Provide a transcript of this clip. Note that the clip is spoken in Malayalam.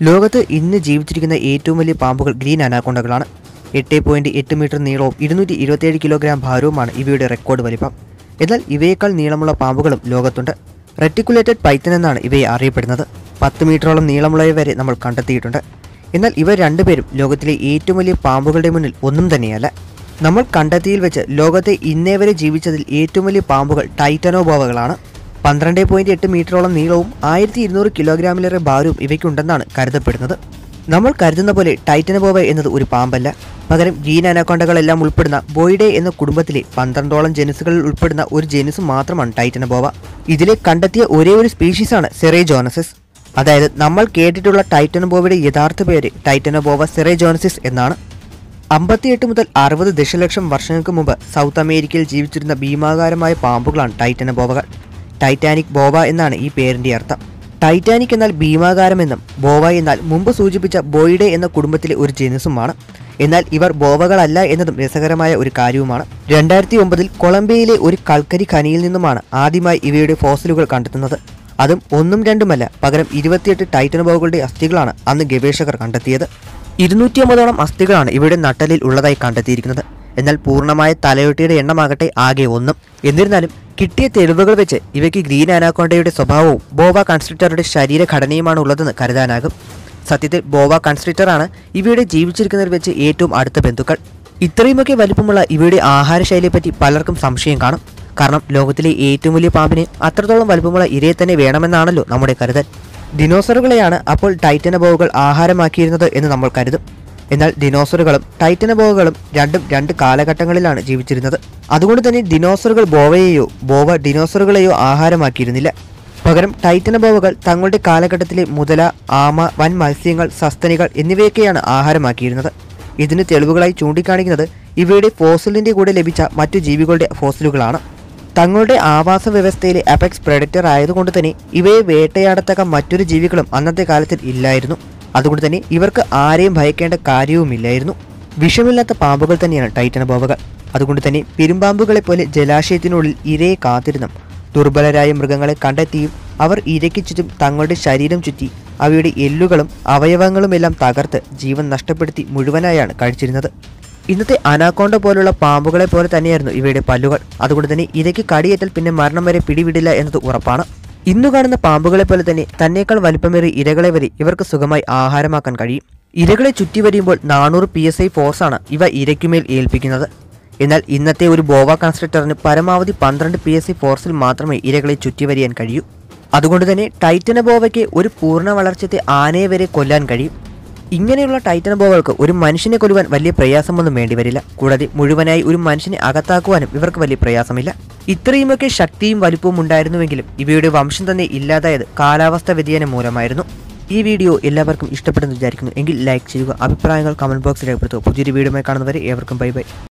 ലോകത്ത് ഇന്ന് ജീവിച്ചിരിക്കുന്ന ഏറ്റവും വലിയ പാമ്പുകൾ ഗ്രീൻ അനാക്കൊണ്ടകളാണ് എട്ട് പോയിന്റ് എട്ട് മീറ്റർ നീളവും ഇരുന്നൂറ്റി ഇരുപത്തിയേഴ് കിലോഗ്രാം ഭാരവുമാണ് ഇവയുടെ റെക്കോർഡ് വലിപ്പം എന്നാൽ ഇവയേക്കാൾ നീളമുള്ള പാമ്പുകളും ലോകത്തുണ്ട് റെറ്റിക്കുലേറ്റഡ് പൈത്തൻ എന്നാണ് ഇവയെ അറിയപ്പെടുന്നത് പത്ത് മീറ്ററോളം നീളമുള്ളവ വരെ നമ്മൾ കണ്ടെത്തിയിട്ടുണ്ട് എന്നാൽ ഇവ രണ്ടുപേരും ലോകത്തിലെ ഏറ്റവും വലിയ പാമ്പുകളുടെ മുന്നിൽ ഒന്നും തന്നെയല്ല നമ്മൾ കണ്ടെത്തിയിൽ വെച്ച് ലോകത്തെ ഇന്നേ വരെ ജീവിച്ചതിൽ ഏറ്റവും വലിയ പാമ്പുകൾ ടൈറ്റനോബോവകളാണ് പന്ത്രണ്ട് പോയിന്റ് എട്ട് മീറ്ററോളം നീളവും ആയിരത്തി ഇരുന്നൂറ് കിലോഗ്രാമിലേറെ ഭാരവും ഇവയ്ക്കുണ്ടെന്നാണ് കരുതപ്പെടുന്നത് നമ്മൾ കരുതുന്ന പോലെ ടൈറ്റനബോവ എന്നത് ഒരു പാമ്പല്ല പകരം ജീൻ അനാക്കോണ്ടകളെല്ലാം ഉൾപ്പെടുന്ന ബോയിഡെ എന്ന കുടുംബത്തിലെ പന്ത്രണ്ടോളം ജനുസുകളിൽ ഉൾപ്പെടുന്ന ഒരു ജനുസ് മാത്രമാണ് ടൈറ്റനബോവ ഇതിലെ കണ്ടെത്തിയ ഒരേ ഒരു സ്പീഷീസാണ് സെറേജോനസിസ് അതായത് നമ്മൾ കേട്ടിട്ടുള്ള ടൈറ്റനബോവയുടെ യഥാർത്ഥ പേര് ടൈറ്റനബോവ സെറേജോനസിസ് എന്നാണ് അമ്പത്തിയെട്ട് മുതൽ അറുപത് ദശലക്ഷം വർഷങ്ങൾക്ക് മുമ്പ് സൗത്ത് അമേരിക്കയിൽ ജീവിച്ചിരുന്ന ഭീമാകാരമായ പാമ്പുകളാണ് ടൈറ്റനബോവകൾ ടൈറ്റാനിക് ബോവ എന്നാണ് ഈ പേരിന്റെ അർത്ഥം ടൈറ്റാനിക് എന്നാൽ ഭീമാകാരമെന്നും ബോവ എന്നാൽ മുമ്പ് സൂചിപ്പിച്ച ബോയിഡെ എന്ന കുടുംബത്തിലെ ഒരു ജനുസുമാണ് എന്നാൽ ഇവർ ബോവകളല്ല എന്നതും രസകരമായ ഒരു കാര്യവുമാണ് രണ്ടായിരത്തി ഒമ്പതിൽ കൊളംബിയയിലെ ഒരു കൽക്കരി ഖനിയിൽ നിന്നുമാണ് ആദ്യമായി ഇവയുടെ ഫോസിലുകൾ കണ്ടെത്തുന്നത് അതും ഒന്നും രണ്ടുമല്ല പകരം ഇരുപത്തിയെട്ട് ടൈറ്റൻ ബോവകളുടെ അസ്ഥികളാണ് അന്ന് ഗവേഷകർ കണ്ടെത്തിയത് ഇരുന്നൂറ്റി അമ്പതോളം അസ്ഥികളാണ് ഇവയുടെ നട്ടലിൽ ഉള്ളതായി കണ്ടെത്തിയിരിക്കുന്നത് എന്നാൽ പൂർണ്ണമായ തലയൊട്ടിയുടെ എണ്ണമാകട്ടെ ആകെ ഒന്നും എന്നിരുന്നാലും കിട്ടിയ തെളിവുകൾ വെച്ച് ഇവയ്ക്ക് ഗ്രീൻ അനാക്കോണ്ടയുടെ സ്വഭാവവും ബോവ കൺസ്ട്രക്ടറുടെ ശരീരഘടനയുമാണ് ഉള്ളതെന്ന് കരുതാനാകും സത്യത്തിൽ ബോവ കൺസ്ട്രക്ടറാണ് ഇവയുടെ ജീവിച്ചിരിക്കുന്നതിൽ വെച്ച് ഏറ്റവും അടുത്ത ബന്ധുക്കൾ ഇത്രയുമൊക്കെ വലിപ്പമുള്ള ഇവയുടെ ആഹാരശൈലിയെപ്പറ്റി പലർക്കും സംശയം കാണും കാരണം ലോകത്തിലെ ഏറ്റവും വലിയ പാമ്പിന് അത്രത്തോളം വലിപ്പമുള്ള ഇരയെ തന്നെ വേണമെന്നാണല്ലോ നമ്മുടെ കരുതൽ ഡിനോസറുകളെയാണ് അപ്പോൾ ടൈറ്റനബോവുകൾ ആഹാരമാക്കിയിരുന്നത് എന്ന് നമ്മൾ കരുതും എന്നാൽ ഡിനോസറുകളും ടൈറ്റനബോവുകളും രണ്ടും രണ്ട് കാലഘട്ടങ്ങളിലാണ് ജീവിച്ചിരുന്നത് അതുകൊണ്ട് തന്നെ ഡിനോസറുകൾ ബോവയെയോ ബോവ ഡിനോസറുകളെയോ ആഹാരമാക്കിയിരുന്നില്ല പകരം ടൈറ്റനബോവകൾ തങ്ങളുടെ കാലഘട്ടത്തിലെ മുതല ആമ വൻ മത്സ്യങ്ങൾ സസ്തനികൾ എന്നിവയൊക്കെയാണ് ആഹാരമാക്കിയിരുന്നത് ഇതിന് തെളിവുകളായി ചൂണ്ടിക്കാണിക്കുന്നത് ഇവയുടെ ഫോസിലിന്റെ കൂടെ ലഭിച്ച മറ്റു ജീവികളുടെ ഫോസിലുകളാണ് തങ്ങളുടെ ആവാസ വ്യവസ്ഥയിലെ അപെക്സ് പ്രെഡറ്റർ ആയതുകൊണ്ട് തന്നെ ഇവയെ വേട്ടയാടത്തക്ക മറ്റൊരു ജീവികളും അന്നത്തെ കാലത്തിൽ ഇല്ലായിരുന്നു അതുകൊണ്ട് തന്നെ ഇവർക്ക് ആരെയും ഭയക്കേണ്ട കാര്യവുമില്ലായിരുന്നു വിഷമില്ലാത്ത പാമ്പുകൾ തന്നെയാണ് ടൈറ്റൻ ബോവകൾ അതുകൊണ്ട് തന്നെ പെരുമ്പാമ്പുകളെ പോലെ ജലാശയത്തിനുള്ളിൽ ഇരയെ കാത്തിരുന്നും ദുർബലരായ മൃഗങ്ങളെ കണ്ടെത്തിയും അവർ ഇരയ്ക്ക് ചുറ്റും തങ്ങളുടെ ശരീരം ചുറ്റി അവയുടെ എല്ലുകളും അവയവങ്ങളുമെല്ലാം തകർത്ത് ജീവൻ നഷ്ടപ്പെടുത്തി മുഴുവനായാണ് കഴിച്ചിരുന്നത് ഇന്നത്തെ അനാക്കോണ്ട പോലുള്ള പാമ്പുകളെ പോലെ തന്നെയായിരുന്നു ഇവയുടെ പല്ലുകൾ അതുകൊണ്ട് തന്നെ ഇരയ്ക്ക് കടിയേറ്റാൽ പിന്നെ മരണം വരെ പിടിവിടില്ല എന്നത് ഉറപ്പാണ് ഇന്നു കാണുന്ന പാമ്പുകളെ പോലെ തന്നെ തന്നേക്കാൾ വലിപ്പമേറിയ ഇരകളെ വരെ ഇവർക്ക് സുഖമായി ആഹാരമാക്കാൻ കഴിയും ഇരകളെ ചുറ്റി വരിയുമ്പോൾ നാനൂറ് പി എസ് ഐ ഫോഴ്സാണ് ഇവ ഇരയ്ക്കുമേൽ ഏൽപ്പിക്കുന്നത് എന്നാൽ ഇന്നത്തെ ഒരു ബോവ കൺസ്ട്രക്ടറിന് പരമാവധി പന്ത്രണ്ട് പി എസ് സി ഫോഴ്സിൽ മാത്രമേ ഇരകളെ ചുറ്റി വരിയാൻ കഴിയൂ അതുകൊണ്ട് തന്നെ ടൈറ്റന ബോവയ്ക്ക് ഒരു പൂർണ്ണ വളർച്ചത്തെ ആനയെ വരെ കൊല്ലാൻ കഴിയും ഇങ്ങനെയുള്ള ടൈറ്റൻ ബോവകൾക്ക് ഒരു മനുഷ്യനെ കൊല്ലുവാൻ വലിയ പ്രയാസമൊന്നും വേണ്ടിവരില്ല കൂടാതെ മുഴുവനായി ഒരു മനുഷ്യനെ അകത്താക്കുവാനും ഇവർക്ക് വലിയ പ്രയാസമില്ല ഇത്രയുമൊക്കെ ശക്തിയും വലിപ്പവും ഉണ്ടായിരുന്നുവെങ്കിലും ഇവയുടെ വംശം തന്നെ ഇല്ലാതായത് കാലാവസ്ഥ വ്യതിയാനം മൂലമായിരുന്നു ഈ വീഡിയോ എല്ലാവർക്കും ഇഷ്ടപ്പെടുന്നു വിചാരിക്കുന്നു എങ്കിൽ ലൈക്ക് ചെയ്യുക അഭിപ്രായങ്ങൾ കമന്റ് ബോക്സിൽ രേഖപ്പെടുത്തുക പുതിയൊരു വീഡിയോയുമായി കാണുന്നവരെ ഏവർക്കും ബൈ ബൈ